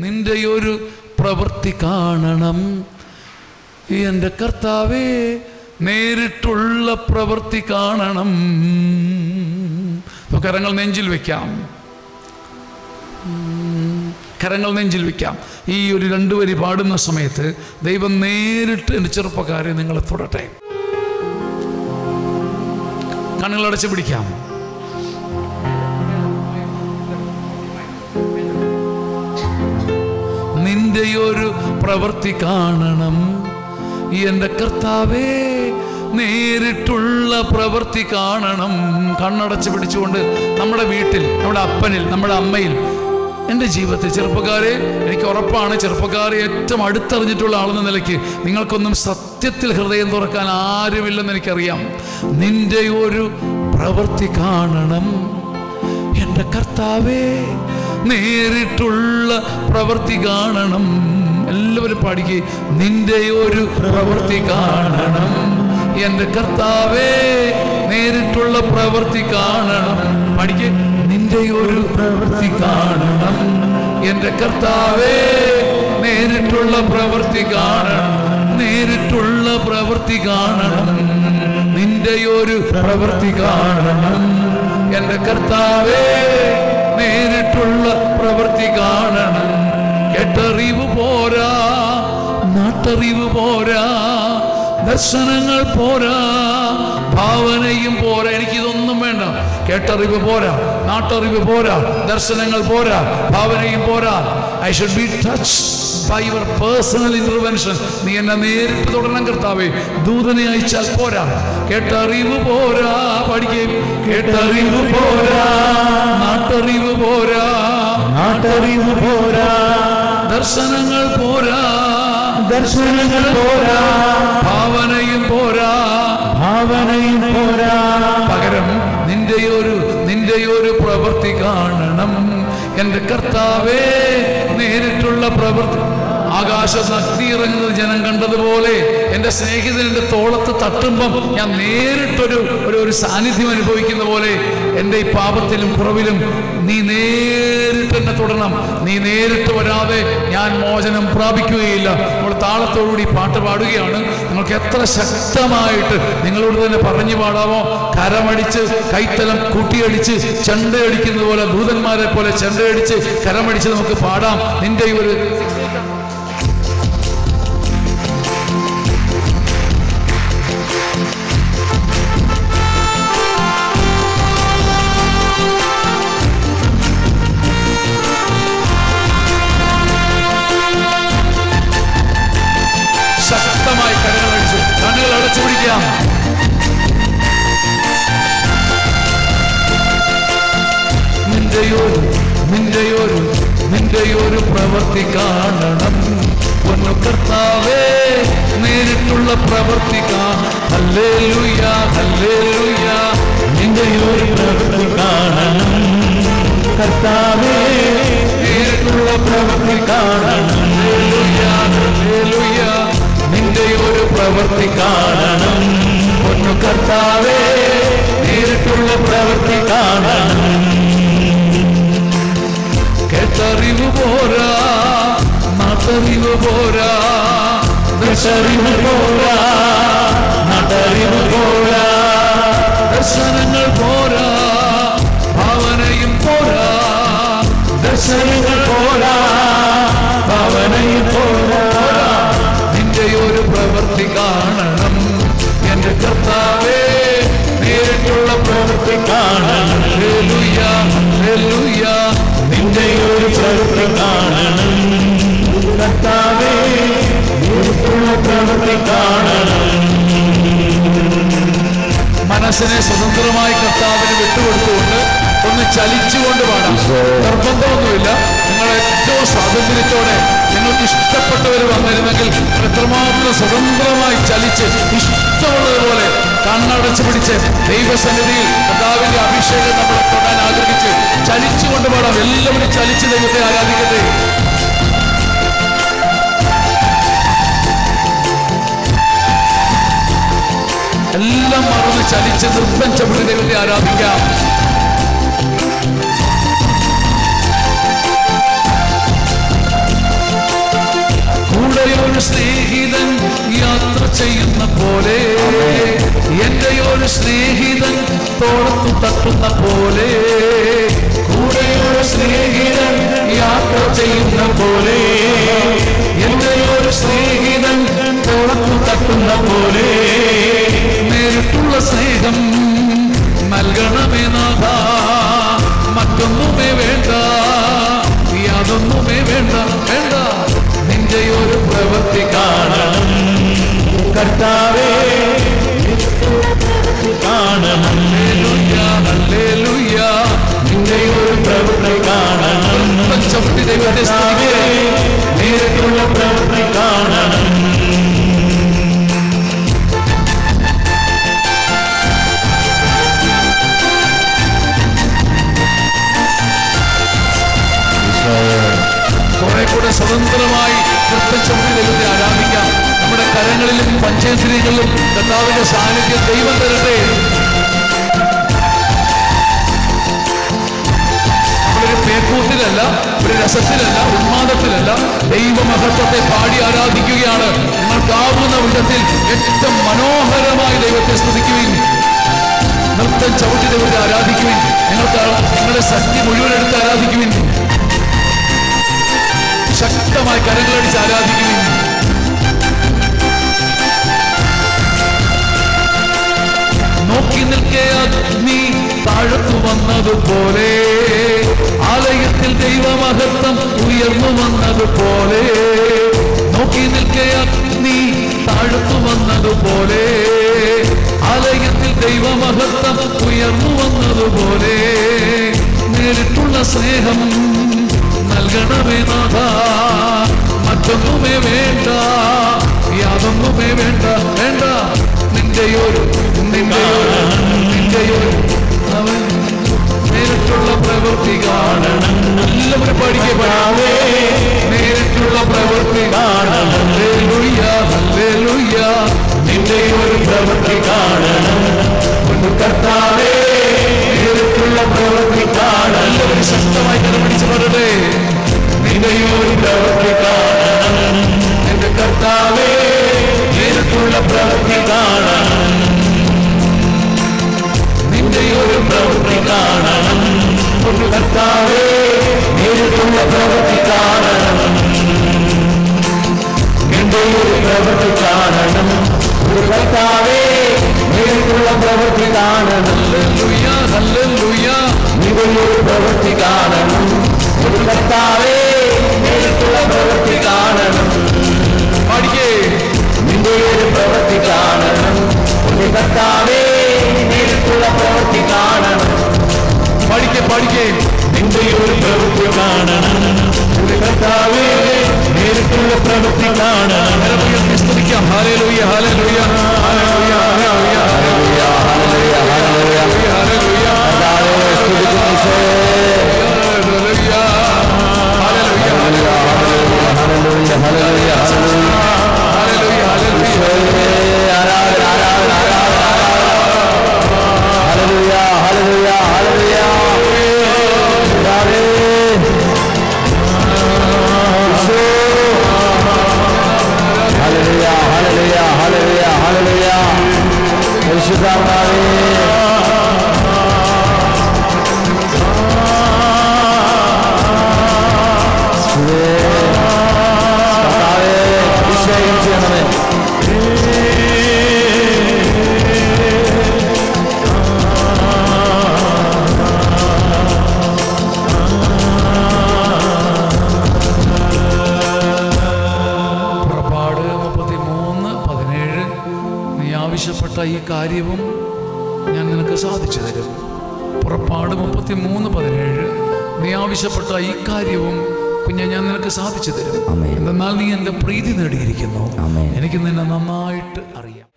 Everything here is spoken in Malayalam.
നിന്റെ ഒരു പ്രവൃത്തി കാണണം എൻ്റെ കർത്താവേ നേരിട്ടുള്ള പ്രവൃത്തി കാണണം അപ്പൊ കരങ്ങൾ നെഞ്ചിൽ വെക്കാം കരങ്ങൾ നെഞ്ചിൽ വെക്കാം ഈ ഒരു രണ്ടു വരി പാടുന്ന സമയത്ത് ദൈവം നേരിട്ട് എൻ്റെ ചെറുപ്പക്കാരെ നിങ്ങളെ തൊടട്ടെ കണ്ണുകൾ അടച്ച് പിടിക്കാം നിന്റെ ഒരു പ്രവൃത്തി കാണണം എൻ്റെ കർത്താവേ നേരിട്ടുള്ള പ്രവൃത്തി കാണണം കണ്ണടച്ച് പിടിച്ചുകൊണ്ട് നമ്മുടെ വീട്ടിൽ നമ്മുടെ അപ്പനിൽ നമ്മുടെ അമ്മയിൽ എൻ്റെ ജീവിതത്തിൽ ചെറുപ്പക്കാരെ എനിക്ക് ഉറപ്പാണ് ചെറുപ്പക്കാരെ ഏറ്റവും അടുത്തറിഞ്ഞിട്ടുള്ള ആളെന്ന നിലയ്ക്ക് നിങ്ങൾക്കൊന്നും സത്യത്തിൽ ഹൃദയം തുറക്കാൻ ആരുമില്ലെന്ന് എനിക്കറിയാം നിന്റെ ഒരു പ്രവൃത്തി കാണണം എൻ്റെ കർത്താവേ നേരിട്ടുള്ള പ്രവൃത്തി കാണണം എല്ലാവരും പാടിക്ക് നിന്റെ ഒരു പ്രവൃത്തി കാണണം എൻ്റെ കർത്താവേ നേരിട്ടുള്ള പ്രവൃത്തി കാണണം പാടിക്ക് നിന്റെ ഒരു പ്രവൃത്തി കാണണം എൻ്റെ കർത്താവേ നേരിട്ടുള്ള പ്രവൃത്തി കാണണം നേരിട്ടുള്ള പ്രവൃത്തി കാണണം നിന്റെ ഒരു പ്രവൃത്തി കാണണം എൻ്റെ കർത്താവേ നേരിട്ടുള്ള പ്രവൃത്തി കാണണം കേട്ടറിവ് പോരാ നാട്ടറിവ് പോരാ ദർശനങ്ങൾ പോരാ ഭാവനയും പോരാ എനിക്കിതൊന്നും വേണ്ട കേട്ടറിവ് പോരാ നാട്ടറിവ് പോരാ ദർശനങ്ങൾ പോരാ ഭാവനയും പോരാ I should be touch by your personal intervention നീ എന്നെ നേരിട്ട് തുടരണം കർത്താവേ ദൂതനെ അയച്ചാൽ പോരാ കേട്ടറിവ് പോരാ പഠിക്കുകയും കേട്ടറിവ് പോരാ നാട്ടറിവ് പോരാ നാട്ടറിവ് പോരാ ദർശനങ്ങൾ പോരാ ദർശനങ്ങൾ പോരാ ഭാവനയും പോരാ ഭാവനയും പോരാ പകരം നിന്റെ ഒരു നിന്റെ ഒരു പ്രവൃത്തി കാണണം എൻ്റെ കർത്താവേ നേരിട്ടുള്ള പ്രവൃത്തി ആകാശം അഗ്നി ഇറങ്ങുന്നത് ജനം കണ്ടതുപോലെ എൻ്റെ സ്നേഹിതൻ എൻ്റെ തോളത്ത് തട്ടുമ്പം ഞാൻ നേരിട്ടൊരു ഒരു ഒരു സാന്നിധ്യം അനുഭവിക്കുന്ന പോലെ എൻ്റെ ഈ പാപത്തിലും കുറവിലും നീ നേരിട്ട് എന്നെ തുടരണം നീ നേരിട്ട് വരാതെ ഞാൻ മോചനം പ്രാപിക്കുകയില്ല നമ്മൾ താളത്തോടുകൂടി പാട്ട് പാടുകയാണ് നിങ്ങൾക്ക് എത്ര ശക്തമായിട്ട് നിങ്ങളോട് തന്നെ പറഞ്ഞു പാടാമോ കരമടിച്ച് കൈത്തലം കൂട്ടിയടിച്ച് ചെണ്ടയടിക്കുന്നത് പോലെ ദൂതന്മാരെ പോലെ ചെണ്ടയടിച്ച് കരമടിച്ച് നമുക്ക് പാടാം നിന്റെ ഈ ഒരു ശക്തമായി കരങ്ങളടിച്ച് കണ്ണുകൾ അടച്ചു പിടിക്കാം നിന്റെയൊരു നിന്റെയൊരു നിന്റെയൊരു പ്രവൃത്തി കാണണം പൊന്നു കർത്താവേ നേരിട്ടുള്ള പ്രവൃത്തി ഹല്ലേലൂയ ഹല്ലേലൂയ നിന്റെ ഒരു പ്രവൃത്തി കാണണം കർത്താവേ നേരിട്ടുള്ള പ്രവൃത്തി കാണണം ഹല്ലേലൂയ ഹല്ലേലൂയ നിന്റെ ഒരു പ്രവൃത്തി കാണണം പൊന്നു കർത്താവേ നേരിട്ടുള്ള പ്രവൃത്തി കാണണം കേട്ടറിവ് പോരാ നാട്ടറിവ് പോരാ ദർശറിവ് പോരാ നാട്ടറിവ് പോരാ ദർശനങ്ങൾ പോരാ ഭാവനയും പോരാ ദർശനങ്ങൾ പോരാ ഭാവനയും പോരാ നിന്റെ ഒരു പ്രവൃത്തി കാണണം എന്റെ കർത്താവേ നേരിട്ടുള്ള പ്രവൃത്തി കാണണം ഹല്ലേലൂയ, ഹല്ലേലൂയ. നിന്റെ ഒരു പ്രവൃത്തി കാണണം കർത്താവേ നിനക്കുള്ള പ്രവൃത്തി കാണണം മനസ്സിനെ സ്വതന്ത്രമായി കർത്താവിന് വിട്ടുകൊടുത്തുകൊണ്ട് ഒന്ന് ചലിച്ചുകൊണ്ട് പാടാം നിർബന്ധമൊന്നുമില്ല നിങ്ങൾ ഏറ്റവും സ്വാതന്ത്ര്യത്തോടെ നിങ്ങൾക്ക് ഇഷ്ടപ്പെട്ടവർ വന്നിരുന്നെങ്കിൽ എത്രമാത്രം സ്വതന്ത്രമായി ചലിച്ച് ഇഷ്ടമുള്ളതുപോലെ കണ്ണടച്ച് പിടിച്ച് ദൈവസന്നിധിയിൽ കർത്താവിന്റെ അഭിഷേകം നമ്മളെ തൊടാൻ ആഗ്രഹിച്ച് ചലിച്ചുകൊണ്ട് പാടാം എല്ലാവരും ചലിച്ച് ദൈവത്തെ ആരാധിക്കട്ടെ എല്ലാം മറന്ന് ചലിച്ച് നൃത്തം ചവിട്ടി ദൈവത്തെ ആരാധിക്കാം പോലെ എന്റെ ഒരു സ്നേഹിതൻ തോളത്തു തട്ടുന്ന പോലെ കൂടെ ഒരു സ്നേഹിതൻ യാത്ര ചെയ്യുന്ന പോലെ എന്റെ ഒരു സ്നേഹിതൻ തോളത്തു തട്ടുന്ന പോലെ നേരിട്ടുള്ള സ്നേഹം നൽകണമേ നാഥ മറ്റൊന്നുമേ വേണ്ട യാതൊന്നുമേ വേണ്ട വേണ്ട നിന്റെ ഒരു പ്രവൃത്തി കാണണം കർത്താവേ കാണണം ഹല്ലേലൂയ, ഹല്ലേലൂയ. നിന്റെ ഒരു പ്രവൃത്തി കാണണം പ്രവൃത്തി ചവിട്ടി ദൈവത്തെ സ്തുതിക്കേ. നേരിട്ടുള്ള പ്രവൃത്തി കാണണം കുറെ കൂടെ സ്വതന്ത്രമായി നൃത്തം ചവിട്ടി ദൈവത്തെ ആരാധിക്കാം നമ്മുടെ കരങ്ങളിലും പഞ്ചേന്ദ്രിയങ്ങളിലും കർത്താവിന്റെ സാന്നിധ്യം ദൈവം തരട്ടെ നമ്മളൊരു പേക്കൂത്തിലല്ല ഒരു രസത്തിലല്ല ഉന്മാദത്തിലല്ല ദൈവമഹത്വത്തെ പാടി ആരാധിക്കുകയാണ് നിങ്ങൾക്കാവുന്ന വിധത്തിൽ ഏറ്റവും മനോഹരമായി ദൈവത്തെ സ്തുതിക്കുവിൻ നൃത്തം ചവിട്ടി ദൈവത്തെ ആരാധിക്കുവിൻ നിങ്ങൾക്ക് നിങ്ങളുടെ ശക്തി മുഴുവൻ എടുത്ത് ആരാധിക്കുവിൻ ശക്തമായി കരങ്ങളടിച്ച് ആരാധിക്കുവിൻ നോക്കി നിൽക്കേ അഗ്നി താഴത്തു വന്നതുപോലെ ആലയത്തിൽ ദൈവമഹത്വം ഉയർന്നു വന്നതുപോലെ നോക്കി നിൽക്കേ അഗ്നി താഴത്തു വന്നതുപോലെ ആലയത്തിൽ ദൈവമഹത്വം ഉയർന്നു വന്നതുപോലെ നേരിട്ടുള്ള സ്നേഹം നൽകണമേ നാഥ മറ്റൊന്നുമേ വേണ്ട യാതൊന്നുമേ വേണ്ട വേണ്ട നിന്റെ ഒരു നിന്റെ ഒരു നിന്റെ ഒരു അവൻ നേരിട്ടുള്ള പ്രവൃത്തി കാണണം എല്ലാവരും പഠിക്കേ പാടാവേ നേരിട്ടുള്ള പ്രവൃത്തി കാണണം ഹല്ലേലൂയ, ഹല്ലേലൂയ. നിന്റെ ഒരു പ്രവൃത്തി കാണണം ഒന്ന് കർത്താവേ നേരിട്ടുള്ള പ്രവൃത്തി കാണണം എല്ലാവരും ശക്തമായി കലപിടിച്ച് പാടട്ടെ നിന്റെ ഒരു പ്രവൃത്തി കാണണം എന്റെ കർത്താവേ നേരിട്ടുള്ള പ്രവൃത്തി കാണണം നിന്റെ ഒരു പ്രവൃത്തി കാണണം ഒരു കർത്താവേ നേരിട്ടുള്ള പ്രവൃത്തി കാണണം എന്റെ ഒരു പ്രവൃത്തി കാണണം ഒരു കർത്താവേ നേരിട്ടുള്ള പ്രവൃത്തി കാണണം ഹല്ലേലൂയ ഹല്ലേലൂയ നിന്റെ ഒരു പ്രവൃത്തി കാണണം ഒരു കർത്താവേ നേരിട്ടുള്ള പ്രവൃത്തി കാണണം പാടിക്കേ നിന്റെ ഒരു പ്രവൃത്തി കാണണം ഒരു കർത്താവേ നേരിട്ടുള്ള പ്രവൃത്തി കാണണം പഠിക്കേ പഠിക്കേ നിന്റെ ഒരു പ്രവൃത്തി കാണണം ഒരു കർത്താവേ നേരിട്ടുള്ള പ്രവൃത്തി കാണണം സ്തുതിക്കാം ഹാലേലൂയ ഹാലേലൂയ ഹാലേലൂയ ഹാലേലൂയ ഹാലേലൂയ ഹാലേലൂയ ഹാലേലൂയ ഹാലേലൂയ ഹാലേലൂയ ഹാലേലൂയ ഹാലേലൂയ ഹാലേലൂയ അഭിഷേകം ചെയ്യണമേ പുറപ്പാട് മുപ്പത്തി മൂന്ന് പതിനേഴ് നീ ആവശ്യപ്പെട്ട ഈ കാര്യവും ഞാൻ നിനക്ക് സാധിച്ചു തരും പുറപ്പാട് മുപ്പത്തി മൂന്ന് പതിനേഴ് നീ ആവശ്യപ്പെട്ട ഈ കാര്യവും കുഞ്ഞെ ഞാൻ നിനക്ക് സാധിച്ചു തരും ആമേൻ. എന്നാൽ നീ എൻ്റെ പ്രീതി നേടിയിരിക്കുന്നു ആമേൻ. എനിക്ക് നിന്നെ നന്നായിട്ട് അറിയാം